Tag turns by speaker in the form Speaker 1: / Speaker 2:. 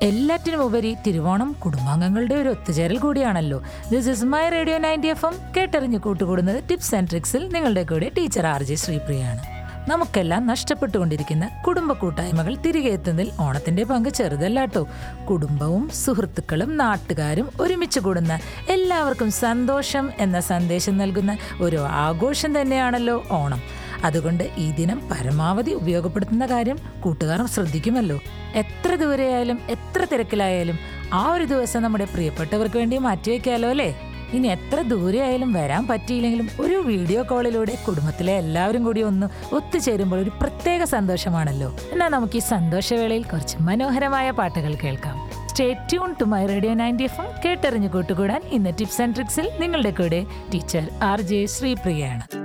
Speaker 1: എല്ലാറ്റിനും ഉപരി തിരുവോണം കുടുംബാംഗങ്ങളുടെ ഒരു ഒത്തുചേരൽ കൂടിയാണല്ലോ this is my radio ninety F M കേട്ടറിഞ്ഞ് കൂട്ടുകൂടുന്നത് ടിപ്സ് ആൻഡ് ട്രിക്സിൽ നിങ്ങളുടെ കൂടെ ടീച്ചർ ആർ ജെ ശ്രീപ്രിയാണ് നമുക്കെല്ലാം നഷ്ടപ്പെട്ടുകൊണ്ടിരിക്കുന്ന കുടുംബ കൂട്ടായ്മകൾ തിരികെ എത്തുന്നതിൽ ഓണത്തിന്റെ പങ്ക് ചെറുതല്ലാട്ടോ കുടുംബവും സുഹൃത്തുക്കളും നാട്ടുകാരും ഒരുമിച്ച് കൂടുന്ന എല്ലാവർക്കും സന്തോഷം എന്ന സന്ദേശം നൽകുന്ന ഒരു ആഘോഷം തന്നെയാണല്ലോ ഓണം അതുകൊണ്ട് ഈ ദിനം പരമാവധി ഉപയോഗപ്പെടുത്തുന്ന കാര്യം കൂട്ടുകാർ ശ്രദ്ധിക്കുമല്ലോ എത്ര ദൂരെയായാലും എത്ര തിരക്കിലായാലും ആ ഒരു ദിവസം നമ്മുടെ പ്രിയപ്പെട്ടവർക്ക് വേണ്ടി മാറ്റിവെക്കാലോ അല്ലേ ഇനി എത്ര ദൂരെയായാലും വരാൻ പറ്റിയില്ലെങ്കിലും ഒരു വീഡിയോ കോളിലൂടെ കുടുംബത്തിലെ എല്ലാവരും കൂടി ഒന്ന് ഒത്തുചേരുമ്പോൾ ഒരു പ്രത്യേക സന്തോഷമാണല്ലോ എന്നാൽ നമുക്ക് ഈ സന്തോഷവേളയിൽ കുറച്ച് മനോഹരമായ പാട്ടുകൾ കേൾക്കാം stay tune to my radio ninety F കേട്ടറിഞ്ഞു കൂട്ടുകൂടാൻ ഇന്ന് ടിപ്സ് ആൻഡ് ട്രിക്സിൽ നിങ്ങളുടെ കൂടെ ടീച്ചർ ആർ ജെ ശ്രീപ്രിയയാണ്